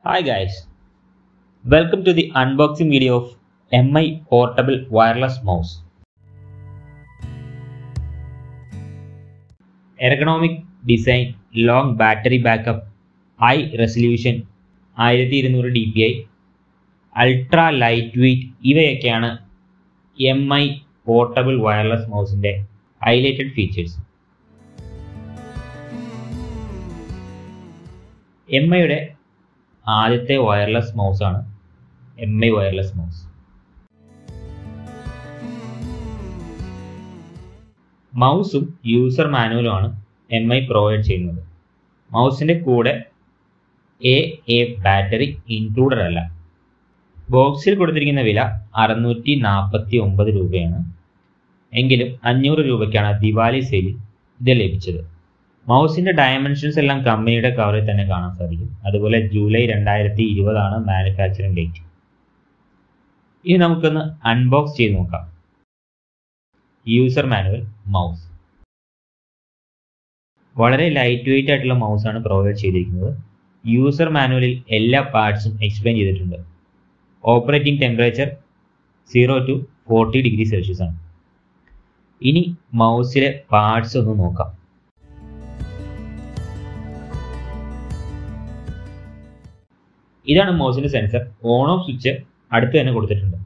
Hi guys, welcome to the unboxing video of MI Portable Wireless Mouse. Ergonomic design, long battery backup, high resolution, ആയിരത്തി ഇരുന്നൂറ് D P I ultra light weight ഇവയൊക്കെയാണ് M I portable wireless മൗസിൻ്റെ highlighted features M ഐയുടെ ആദ്യത്തെ wireless മൗസാണ് M I wireless mouse മൗസും user മാനുവലുമാണ് M I provide ചെയ്യുന്നത് മൗസിൻ്റെ കൂടെ എ എ ബാറ്ററി ഇൻക്ലൂഡഡ് അല്ല ബോക്സിൽ കൊടുത്തിരിക്കുന്ന വില അറുന്നൂറ്റി നാൽപ്പത്തി ഒമ്പത് രൂപയാണ് എങ്കിലും അഞ്ഞൂറ് രൂപയ്ക്കാണ് ദിവാലി സെയിലിൽ ഇത് ലഭിച്ചത് മൗസിന്റെ ഡയമെൻഷൻസ് എല്ലാം കമ്പനിയുടെ കവറിൽ തന്നെ കാണാൻ സാധിക്കും അതുപോലെ ജൂലൈ രണ്ടായിരത്തി ഇരുപതാണ് മാനുഫാക്ചറിംഗ് ഡേറ്റ് ഇനി നമുക്കൊന്ന് അൺബോക്സ് ചെയ്ത് നോക്കാം യൂസർ മാനുവൽ മൗസ് വളരെ ലൈറ്റ് വെയിറ്റ് ആയിട്ടുള്ള മൗസാണ് പ്രൊവൈഡ് ചെയ്തിരിക്കുന്നത് യൂസർ മാനുവലിൽ എല്ലാ പാർട്സും എക്സ്പ്ലെയിൻ ചെയ്തിട്ടുണ്ട് operating temperature zero to forty degree Celsius ആണ് ഇനി മൗസിലെ പാർട്സ് ഒന്ന് നോക്കാം ഇതാണ് മൗസിന്റെ സെൻസർ ഓൺ ഓഫ് സ്വിച്ച് അടുത്ത് തന്നെ കൊടുത്തിട്ടുണ്ട്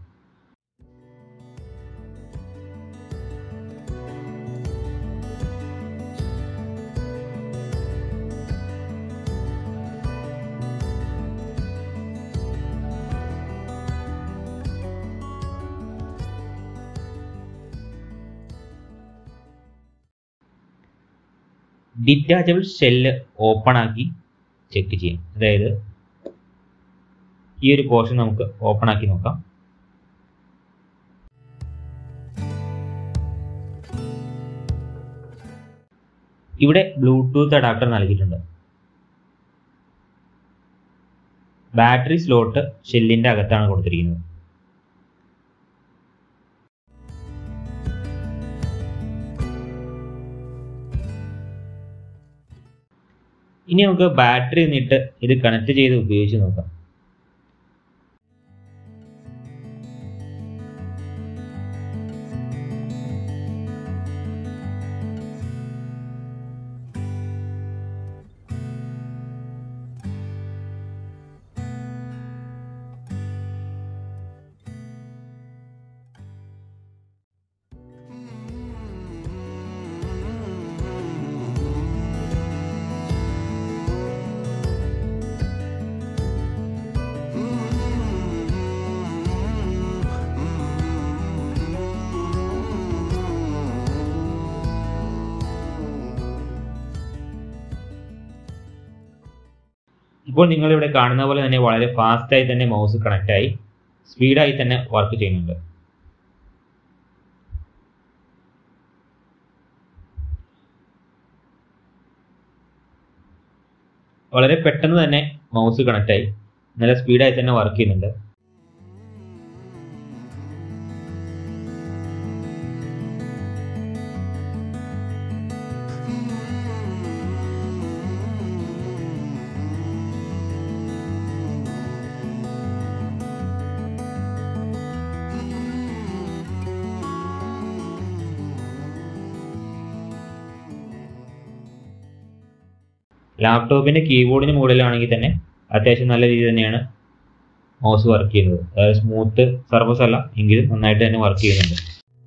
ഡിറ്റാച്ചബിൾ ഷെല്ല് ഓപ്പൺ ആക്കി ചെക്ക് ചെയ്യാം അതായത് ഈ ഒരു പോർഷൻ നമുക്ക് ഓപ്പൺ ആക്കി നോക്കാം ഇവിടെ ബ്ലൂടൂത്ത് അഡാപ്റ്റർ നൽകിയിട്ടുണ്ട് ബാറ്ററി സ്ലോട്ട് ഷെല്ലിന്റെ അകത്താണ് കൊടുത്തിരിക്കുന്നത് ഇനി നമുക്ക് ബാറ്ററി എന്നിട്ട് ഇത് കണക്ട് ചെയ്ത് ഉപയോഗിച്ച് നോക്കാം ഇപ്പോൾ നിങ്ങൾ ഇവിടെ കാണുന്ന പോലെ തന്നെ വളരെ ഫാസ്റ്റായി തന്നെ മൗസ് കണക്റ്റ് ആയി സ്പീഡായി തന്നെ വർക്ക് ചെയ്യുന്നുണ്ട് വളരെ പെട്ടെന്ന് തന്നെ മൗസ് കണക്റ്റ് ആയി നല്ല സ്പീഡായി തന്നെ വർക്ക് ചെയ്യുന്നുണ്ട് ലാപ്ടോപ്പിന്റെ കീബോർഡിന് മുകളിലാണെങ്കിൽ തന്നെ അത്യാവശ്യം നല്ല രീതിയിൽ തന്നെയാണ് മൗസ് വർക്ക് ചെയ്യുന്നത് അതായത് സ്മൂത്ത് സർഫസ് അല്ല എങ്കിലും നന്നായിട്ട് തന്നെ വർക്ക് ചെയ്യുന്നുണ്ട്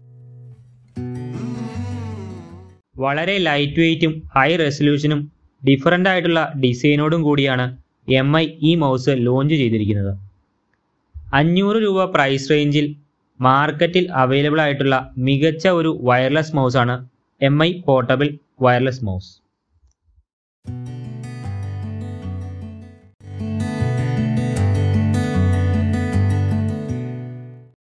വളരെ ലൈറ്റ് വെയ്റ്റും ഹൈ റെസൊല്യൂഷനും ഡിഫറൻ്റ് ആയിട്ടുള്ള ഡിസൈനോടും കൂടിയാണ് എം ഐ ഈ മൗസ് ലോഞ്ച് ചെയ്തിരിക്കുന്നത് അഞ്ഞൂറ് രൂപ പ്രൈസ് റേഞ്ചിൽ മാർക്കറ്റിൽ അവൈലബിൾ ആയിട്ടുള്ള മികച്ച ഒരു വയർലെസ് മൗസാണ് M I portable wireless mouse